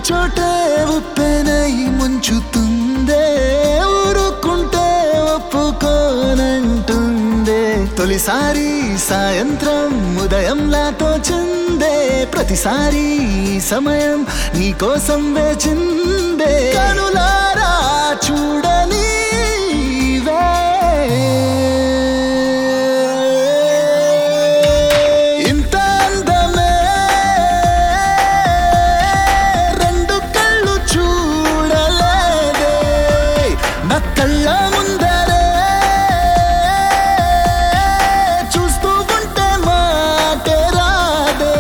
చోటే ఉప్పెనై ముంచుతుందే ఊరుకుంటే ఒప్పుకోనంటుందే తొలిసారి సాయంత్రం ఉదయంలా తోచిందే ప్రతిసారి ఈ సమయం నీ కోసం వేచిందే కనులారా చూడని ఇంత అందమే రెండు కళ్ళు చూడలేదే నా కళ్ళ ముందరే చూస్తూ ఉంటే మాటే రాదే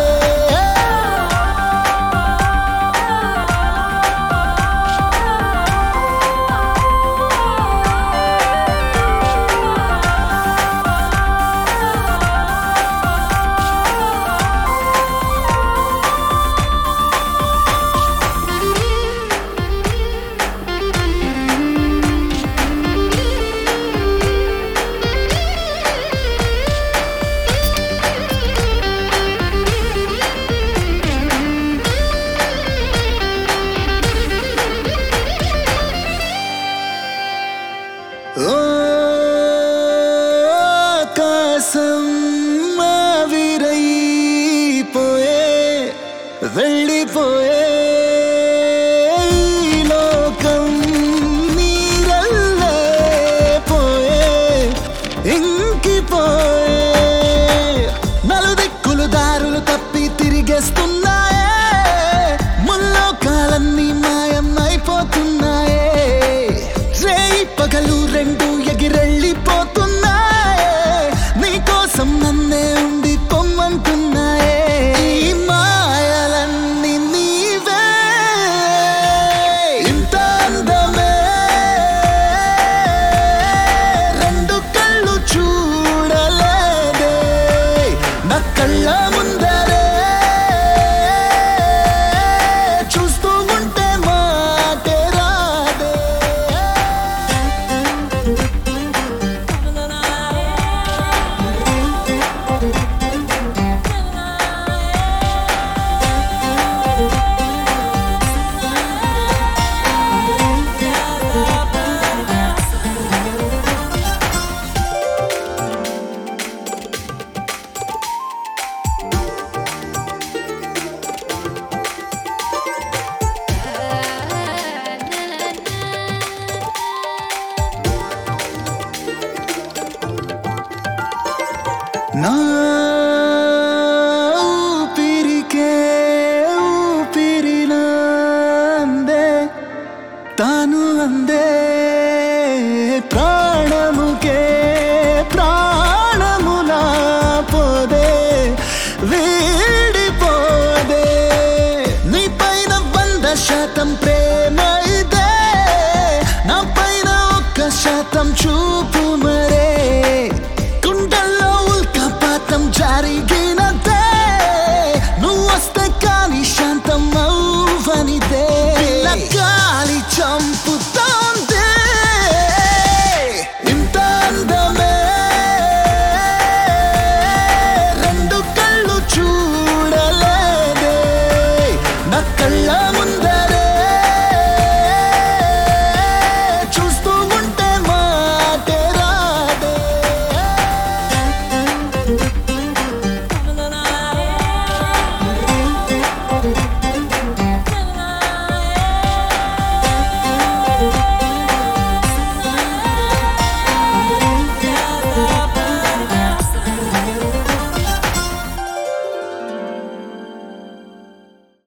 ఓ ఆకాశం ఆవిరైపోయే వెళ్ళిపోయే ఈ లోకం నీరల్లే పోయే ఇంకిపోయే నలుదిక్కులు దారులు తప్పి తిరిగేస్తున్నాయే ముల్లోకాలన్నీ మాయం అయిపోతున్నాయే రేయి పగలు రెండు ఎగిరెళ్ళిపోతున్నాయే నీకోసం నన్నే ఉండి పొమ్మంటున్నాయే ఈ మాయలన్నీ నీవే ఇంత అందమే రెండు కళ్ళు చూడలేదే నా కళ్ళ ముందరే చూస్తూ ఉంటే మాటే రాదే నా ఊపిరికే ఊపిరిలా అందే తాను అందే ప్రాణముకే ప్రాణములా పోదే వీడిపోదే నీ పైన వంద శాతం ప్రేమ ఇదే నా పైన ఒక్క శాతం చూపు